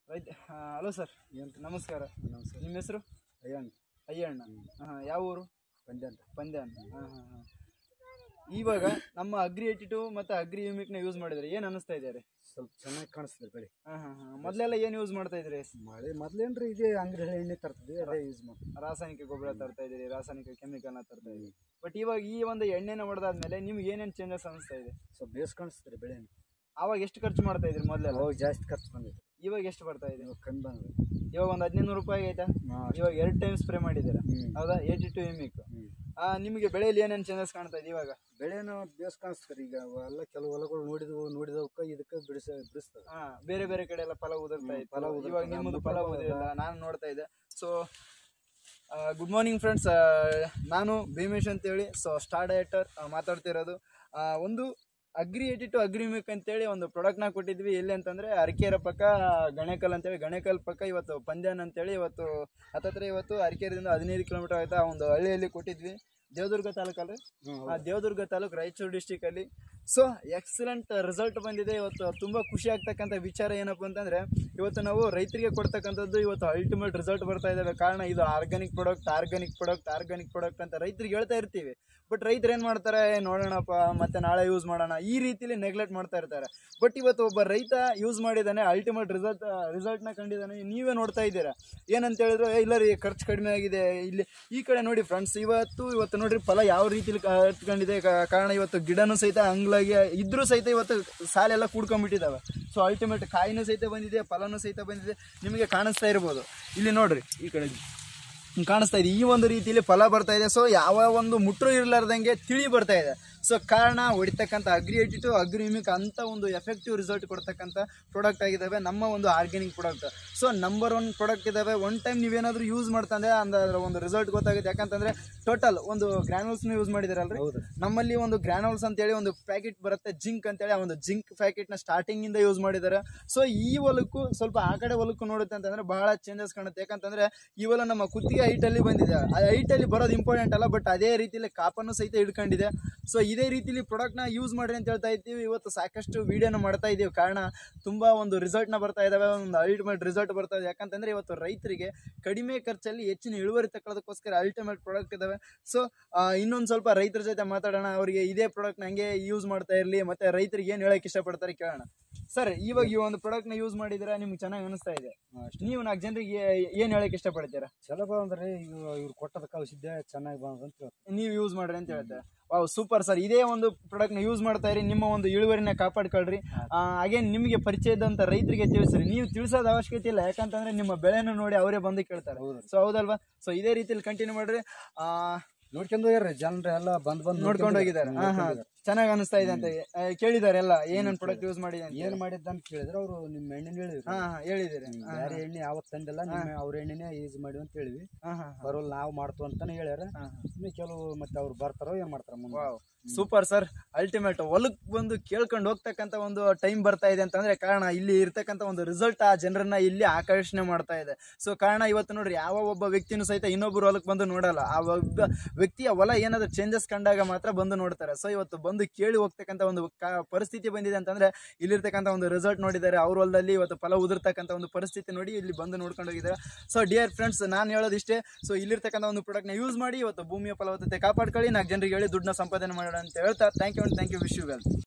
ರೈತ hello sir ಏನು ನಮಸ್ಕಾರ ನಮಸ್ಕಾರ ನಿಮ್ಮ ಹೆಸರು ಅಯ್ಯಣ್ಣ ಅಯ್ಯಣ್ಣ ಹಾಂ ಯಾವ ಊರು ಪಂದ್ಯ ಅಂತ ಪಂದ್ಯ ಅಂತ ಹಾಂ ಹಾಂ ಹಾಂ ಇವಾಗ ನಮ್ಮ ಅಗ್ರಿ ಏಟಿಟು ಮತ್ತು ಅಗ್ರಿ ಯೂಮಿಕ್ನ ಯೂಸ್ ಮಾಡಿದ್ರೆ ಏನು ಅನ್ನಿಸ್ತಾ ಇದ್ದಾರೆ ಸ್ವಲ್ಪ ಚೆನ್ನಾಗಿ ಕಾಣಿಸ್ತದೆ ಬೆಳೆ ಹಾಂ ಹಾಂ ಹಾಂ ಮೊದಲೆಲ್ಲ ಏನು ಯೂಸ್ ಮಾಡ್ತಾ ಇದ್ರಿ ಮಳೆ ಮೊದ್ಲೇನ್ರಿ ಇದೇ ಅಂಗಡಿ ಎಣ್ಣೆ ತರ್ತಿದ್ವಿ ಅದೇ ಯೂಸ್ ಮಾಡ್ತೀವಿ ರಾಸಾಯನಿಕ ಗೊಬ್ಬರ ತರ್ತಾ ಇದ್ದೀರಿ ರಾಸಾಯನಿಕ ಕೆಮಿಕಲ್ನ ತರ್ತಾ ಇದ್ದೀರಿ ಬಟ್ ಇವಾಗ ಈ ಒಂದು ಎಣ್ಣೆನ ಹೊಡೆದಾದ್ಮೇಲೆ ನಿಮ್ಗೆ ಏನೇನು ಚೇಂಜಸ್ ಅನಿಸ್ತಾ ಇದೆ ಸ್ವಲ್ಪ ಬೇಸ್ ಕಾಣಿಸ್ತದೆ ಬೆಳೆ ಆವಾಗ ಎಷ್ಟು ಖರ್ಚು ಮಾಡ್ತಾ ಇದ್ರಿ ಮೊದಲೆಲ್ಲ ಅವಾಗ ಜಾಸ್ತಿ ಖರ್ಚು ಬಂದಿದೆ ಇವಾಗ ಎಷ್ಟು ಬರ್ತಾ ಇದೆ ಇವಾಗ ಕಮ್ಮಿ ಬಂದಿದೆ ಇವಾಗ ಒಂದು ಹದಿನೈದು ರೂಪಾಯಿ ಆಯ್ತಾ ಹಾಂ ಇವಾಗ ಎರಡು ಟೈಮ್ ಸ್ಪ್ರೇ ಮಾಡಿದ್ದೀರಾ ಹ್ಞೂ ಹೌದಾ ಏಟಿ ಟು ಎಮಿಕ್ ಹ್ಞೂ ನಿಮಗೆ ಬೆಳೆಯಲ್ಲಿ ಏನೇನು ಚೇಂಜಸ್ ಕಾಣ್ತಾ ಇದೆ ಇವಾಗ ಬೆಳೆನೂ ಬೇಸ್ ಕಾಣಿಸ್ತದೆ ಈಗ ಎಲ್ಲ ಕೆಲವು ಹೊಲಗಳು ನೋಡಿದ್ವು ನೋಡಿದವಕ್ಕೆ ಇದಕ್ಕೆ ಬಿಡಿಸ ಬಿಡಿಸ್ತದೆ ಹಾ ಬೇರೆ ಬೇರೆ ಕಡೆ ಎಲ್ಲ ಫಲ ಉದುರ್ತಾ ಹ್ಮ್, ಇತ್ತು ಫಲ ಉದುರ್ತಾ ಇವಾಗ ಇದೆ. ನಿಮ್ಮದು ನಮ್ದು ಫಲ ಫಲ ಉದುರಿಲ್ಲ ನಾನು ನೋಡ್ತಾ ಇದ್ದೆ ಸೊ ಗುಡ್ ಮಾರ್ನಿಂಗ್ ಫ್ರೆಂಡ್ಸ್ ನಾನು ಭೀಮೇಶ್ ಅಂತೇಳಿ ಸೊ ಸ್ಟಾರ್ ಡೈರೆಕ್ಟರ್ ಮಾತಾಡ್ತಿರೋದು ಆ, ಒಂದು ಅಗ್ರಿ ಏಟಿ ಟು ಅಗ್ರಿಮಿಕ್ ಅಂತೇಳಿ ಒಂದು ಪ್ರಾಡಕ್ಟ್ನ ಕೊಟ್ಟಿದ್ವಿ ಎಲ್ಲಿ ಅಂತಂದ್ರೆ ಅರಕೇರ ಪಕ್ಕ ಗಣೇಕಲ್ ಅಂತೇಳಿ ಗಣೇಕಲ್ ಪಕ್ಕ ಇವತ್ತು ಪಂದ್ಯನ್ ಅಂತೇಳಿ ಇವತ್ತು ಹತ್ತತ್ರ ಇವತ್ತು ಅರಕೇರದಿಂದ ಹದಿನೈದು ಕಿಲೋಮೀಟರ್ ಆಯ್ತಾ ಒಂದು ಹಳ್ಳಿಯಲ್ಲಿ ಕೊಟ್ಟಿದ್ವಿ ದೇವದುರ್ಗ ತಾಲೂಕಲ್ರಿ ಆ ದೇವದುರ್ಗ ತಾಲೂಕು ರಾಯಚೂರು ಡಿಸ್ಟಿಕ್ ಅಲ್ಲಿ ಸೊ ಎಕ್ಸಲೆಂಟ್ ರಿಸಲ್ಟ್ ಬಂದಿದೆ ಇವತ್ತು ತುಂಬಾ ಖುಷಿ ಆಗ್ತಕ್ಕಂಥ ವಿಚಾರ ಏನಪ್ಪ ಅಂತಂದ್ರೆ ಇವತ್ತು ನಾವು ರೈತರಿಗೆ ಕೊಡ್ತಕ್ಕಂಥದ್ದು ಇವತ್ತು ಅಲ್ಟಿಮೇಟ್ ರಿಸಲ್ಟ್ ಬರ್ತಾ ಇದ್ದಾವೆ ಕಾರಣ ಇದು organic product organic product organic product ಅಂತ ರೈತರಿಗೆ ಹೇಳ್ತಾ ಇರ್ತೀವಿ ಬಟ್ ರೈತರು ಏನ್ ಮಾಡ್ತಾರೆ "ಏ, ನೋಡೋಣಪ್ಪ ಮತ್ತೆ ನಾಳೆ ಯೂಸ್ ಮಾಡೋಣ ಈ ರೀತಿಲಿ ನೆಗ್ಲೆಕ್ಟ್ ಮಾಡ್ತಾ ಇರ್ತಾರೆ ಬಟ್ ಇವತ್ತು ಒಬ್ಬ ರೈತ ಯೂಸ್ ಮಾಡಿದಾನೆ ಅಲ್ಟಿಮೇಟ್ ರಿಸಲ್ಟ್ ರಿಸಲ್ಟ್ನ ಕಂಡಿದ್ದಾನೆ ನೀವೇ ನೋಡ್ತಾ ಇದ್ದೀರಾ ಏನಂತ ಹೇಳಿದ್ರು "ಏ, ಇಲ್ಲ ರೀ ಖರ್ಚು ಕಡಿಮೆ ಆಗಿದೆ ಇಲ್ಲಿ ಈ ಕಡೆ ನೋಡಿ ಫ್ರೆಂಡ್ಸ್ ಇವತ್ತು ಇವತ್ತು ನೋಡ್ರಿ ಫಲ ಯಾವ ರೀತಿಲಿ ಕಟ್ಕೊಂಡಿದೆ ಕಾರಣ ಇವತ್ತು ಗಿಡನೂ ಸಹಿತ ಅಂಗ್ಲಾಗಿ ಇದ್ರೂ ಸಹಿತ ಇವತ್ತು ಸಾಲೆಲ್ಲ ಕೂಡ್ಕೊಂಡ್ಬಿಟ್ಟಿದ್ದಾವೆ ಸೊ ಅಲ್ಟಿಮೇಟ್ ಕಾಯಿನೂ ಸಹಿತ ಬಂದಿದೆ ಫಲನೂ ಸಹಿತ ಬಂದಿದೆ ನಿಮಗೆ ಕಾಣಿಸ್ತಾ ಇರ್ಬೋದು ಇಲ್ಲಿ ನೋಡ್ರಿ ಈ ಕಡೆ ಹಿಂಗ್ ಕಾಣಿಸ್ತಾ ಇದೆ ಈ ಒಂದು ರೀತಿಯಲ್ಲಿ ಫಲ ಬರ್ತಾ ಇದೆ ಸೊ ಯಾವ ಒಂದು ಮುಟ್ರು ಇರಲಾರ್ದಂಗೆ ತಿಳಿ ಬರ್ತಾ ಇದೆ ಸೊ ಕಾರಣ ಹೊಡಿತಕ್ಕಂಥ ಅಗ್ರಿ ಟು ಅಗ್ರಿಮಿಕ್ ಅಂತ ಒಂದು ಎಫೆಕ್ಟಿವ್ ರಿಸಲ್ಟ್ ಕೊಡ್ತಕ್ಕಂಥ ಪ್ರಾಡಕ್ಟ್ ಆಗಿದ್ದಾವೆ ನಮ್ಮ ಒಂದು organic product so number one product ಇದಾವೆ ಒನ್ ಟೈಮ್ ನೀವೇನಾದ್ರೂ ಯೂಸ್ ಮಾಡ್ತಂದ್ರೆ ಅದರ ಒಂದು ರಿಸಲ್ಟ್ ಗೊತ್ತಾಗುತ್ತೆ ಯಾಕಂತಂದ್ರೆ ಟೋಟಲ್ ಒಂದು ಗ್ರಾನ್ಯೂಲ್ಸ್ನ ಯೂಸ್ ಮಾಡಿದಾರಲ್ರಿ ಹೌದು ನಮ್ಮಲ್ಲಿ ಒಂದು ಗ್ರಾನೋಲ್ಸ್ ಅಂತೇಳಿ ಒಂದು ಪ್ಯಾಕೆಟ್ ಬರುತ್ತೆ ಜಿಂಕ್ ಅಂತೇಳಿ ಆ ಒಂದು ಜಿಂಕ್ ಪ್ಯಾಕೆಟ್ ನ ಸ್ಟಾರ್ಟಿಂಗ್ ಇಂದ ಯೂಸ್ ಮಾಡಿದ್ದಾರೆ ಸೊ ಈ ಹೊಲಕ್ಕೂ ಸ್ವಲ್ಪ ಆ ಕಡೆ ಹೊಲಕ್ಕೂ ನೋಡುತ್ತೆ ಅಂತಂದ್ರೆ ಬಹಳ ಚೇಂಜಸ್ ಕಾಣುತ್ತೆ ಯಾಕಂತಂದ್ರೆ ಈ ಹೊಲ ನಮ್ಮ ಕುತ್ತಿಗೆ height ಅಲ್ಲಿ ಬಂದಿದೆ ಆ height ಅಲ್ಲಿ ಬರೋದು ಇಂಪಾರ್ಟೆಂಟ್ ಅಲ್ಲ ಬಟ್ ಅದೇ ರೀತಿಯಲ್ಲಿ ಕಾಪನ್ನು ಸಹಿತ ಹಿಡ್ಕೊಂಡಿದೆ ಸೊ ಇದೇ ರೀತಿಲಿ ಪ್ರಾಡಕ್ಟ್ ನ ಯೂಸ್ ಮಾಡ್ರಿ ಅಂತ ಹೇಳ್ತಾ ಇದ್ದೀವಿ ಇವತ್ತು ಸಾಕಷ್ಟು ವಿಡಿಯೋನ ಮಾಡ್ತಾ ಇದ್ದೀವಿ ಕಾರಣ ತುಂಬಾ ಒಂದು ರಿಸಲ್ಟ್ ನ ಬರ್ತಾ ಇದಾವೆ ಒಂದು ಅಲ್ಟಿಮೇಟ್ ರಿಸಲ್ಟ್ ಬರ್ತಾ ಇದೆ ಯಾಕಂತಂದ್ರೆ ಇವತ್ತು ರೈತರಿಗೆ ಕಡಿಮೆ ಖರ್ಚಲ್ಲಿ ಹೆಚ್ಚಿನ ಇಳುವರಿ ತಗೊಳ್ಳೋದಕ್ಕೋಸ್ಕರ ಅಲ್ಟಿಮೇಟ್ ಪ್ರಾಡಕ್ಟ್ ಇದಾವೆ ಸೊ ಇನ್ನೊಂದು ಸ್ವಲ್ಪ ರೈತರ ಜೊತೆ ಮಾತಾಡೋಣ ಅವರಿಗೆ ಇದೇ ಪ್ರಾಡಕ್ಟ್ ನಂಗೆ ಯೂಸ್ ಮಾಡ್ತಾ ಇರಲಿ ಮತ್ತೆ ರೈತರಿಗೆ ಏನು ಹೇಳಕ್ ಇಷ್ಟಪಡ್ತಾರೆ ಕೇಳೋಣ ಸರ್ ಇವಾಗ ಈ ಒಂದು ಪ್ರಾಡಕ್ಟ್ ನ ಯೂಸ್ ಮಾಡಿದ್ರೆ ನಿಮ್ಗೆ ಚೆನ್ನಾಗಿ ಅನಿಸ್ತಾ ಇದೆ ಅಷ್ಟೇ ನೀವು ನಾಲ್ಕು ಜನರಿಗೆ ಏನ್ ಹೇಳಕ್ ಇಷ್ಟಪಡ್ತೀರಾ ಚಲೋ ಬಂದ್ರೆ ಈಗ ಇವ್ರು ಕೊಟ್ಟದಕ್ಕೆ ಔಷಧ ಚೆನ್ನಾಗಿ ಬಂದ ಅಂತ ಹೇಳ್ತಾರೆ ನೀವು ಯೂಸ್ ಮಾಡ್ರಿ ಅಂತ ಹೇಳ್ತಾರೆ ವಾವ್ ಸೂಪರ್ ಸರ್ ಇದೇ ಒಂದು ಪ್ರಾಡಕ್ಟ್ ನ ಯೂಸ್ ಮಾಡ್ತಾ ಇರಿ ನಿಮ್ಮ ಒಂದು ಇಳುವರಿನ ಕಾಪಾಡ್ಕೊಳ್ರಿ ಅಗೇನ್ ನಿಮಗೆ ಪರಿಚಯ ಇದ್ದಂತ ರೈತರಿಗೆ ತಿಳಿಸ್ರಿ ನೀವು ತಿಳಿಸೋದು ಅವಶ್ಯಕತೆ ಇಲ್ಲ ಯಾಕಂತಂದ್ರೆ ನಿಮ್ಮ ಬೆಳೆನ ನೋಡಿ ಅವರೇ ಬಂದು ಕೇಳ್ತಾರೆ ಹೌದು ಸೊ ಹೌದಲ್ವಾ ಸೊ ಇದೇ ರೀತಿಯಲ್ಲಿ ಕಂಟಿನ್ಯೂ ಮಾಡ್ರಿ ಆ, ನೋಡ್ಕೊಂಡು ಹೋಗ್ಯಾರ ಜನರು ಎಲ್ಲ ಬಂದ್ ಬಂದ್ ನೋಡ್ಕೊಂಡು ಹೋಗಿದ್ದಾರೆ ಹಾ ಹಾ ಚೆನ್ನಾಗಿ ಅನಿಸ್ತಾ ಇದೆ ಅಂತ ಆ, ಕೇಳಿದ್ದಾರೆ ಎಲ್ಲ ಏನೇನ್ ಪ್ರಾಡಕ್ಟ್ ಯೂಸ್ ಮಾಡಿದೆ ಅಂತ ಏನ್ ಮಾಡಿದ್ದ ಅಂತ ಕೇಳಿದ್ರೆ ಅವರು ನಿಮ್ಮ ಎಣ್ಣೆನ ಹೇಳಿದ್ರು ಹಾ ಹಾ ಹೇಳಿದ್ದೀರಿ ಹಾ, ಬೇರೆ ಎಣ್ಣೆ ಯಾವತ್ ತಂದಿಲ್ಲ ನಿಮ್ಮ ಅವ್ರ ಎಣ್ಣೆನೇ ಯೂಸ್ ಮಾಡಿ ಅಂತ ಹೇಳಿವಿ ಹಾ ಹಾ ಬರೋಲ್ಲ ನಾವು ಮಾಡ್ತು ಅಂತಾನೆ ಹೇಳ್ಯಾರ ಹಾ ಇನ್ನು ಕೆಲವು ಮತ್ತೆ ಅವ್ರು ಬರ್ತಾರೋ ಏನ್ ಮಾಡ್ತಾರ ಮುಂದೆ ವಾವ್ ಸೂಪರ್ ಸರ್ ಅಲ್ಟಿಮೇಟ್ ಹೊಲಕ್ ಬಂದು ಕೇಳ್ಕೊಂಡು ಹೋಗ್ತಕ್ಕಂತ ಒಂದು ಟೈಮ್ ಬರ್ತಾ ಇದೆ ಅಂತಂದ್ರೆ ಕಾರಣ ಇಲ್ಲಿ ಇರ್ತಕ್ಕಂತ ಒಂದು ರಿಸಲ್ಟ್ ಆ ಜನರನ್ನ ಇಲ್ಲಿ ಆಕರ್ಷಣೆ ಮಾಡ್ತಾ ಇದೆ ಸೊ ಕಾರಣ ಇವತ್ತು ನೋಡ್ರಿ ಯಾವ ಒಬ್ಬ ವ್ಯಕ್ತಿನೂ ಸಹಿತ ಇನ್ನೊಬ್ಬರು ಹೊಲಕ್ ಬಂದು ನೋಡಲ್ಲ ಆ ಒಬ್ಬ ವ್ಯಕ್ತಿಯ ಹೊಲ ಏನಾದ್ರು ಚೇಂಜಸ್ ಕಂಡಾಗ ಮಾತ್ರ ಬಂದು ನೋಡ್ತಾರೆ ಸೊ ಇವತ್ತು ಬಂದು ಕೇಳಿ ಹೋಗ್ತಕ್ಕಂತ ಒಂದು ಕ- ಪರಿಸ್ಥಿತಿ ಬಂದಿದೆ ಅಂತಂದ್ರೆ ಇಲ್ಲಿರ್ತಕ್ಕಂಥ ಒಂದು ರಿಸಲ್ಟ್ ನೋಡಿದ್ದಾರೆ ಅವ್ರ ಹೊಲದಲ್ಲಿ ಇವತ್ತು ಫಲ ಉದುರ್ತಕ್ಕಂಥ ಒಂದು ಪರಿಸ್ಥಿತಿ ನೋಡಿ ಇಲ್ಲಿ ಬಂದು ನೋಡ್ಕೊಂಡು ಹೋಗಿದ್ದಾರೆ ಸೊ ಡಿಯರ್ ಫ್ರೆಂಡ್ಸ್ ನಾನು ಹೇಳೋದಿಷ್ಟೇ ಸೊ ಇಲ್ಲಿರ್ತಕ್ಕಂಥ ಒಂದು ಪ್ರಾಡಕ್ಟ್ನ ಯೂಸ್ ಮಾಡಿ ಇವತ್ತು ಭೂಮಿಯ ಫಲವತ್ತತೆ ಕಾಪಾಡ್ಕೊಳ್ಳಿ ನಾಲ್ಕು ಜನರಿಗೆ ಹೇಳಿ ದುಡ್ಡನ್ನ ಸಂಪಾದನೆ ಮಾಡೋಣ ಅಂತ ಹೇಳ್ತಾ thank you and thank you wish you well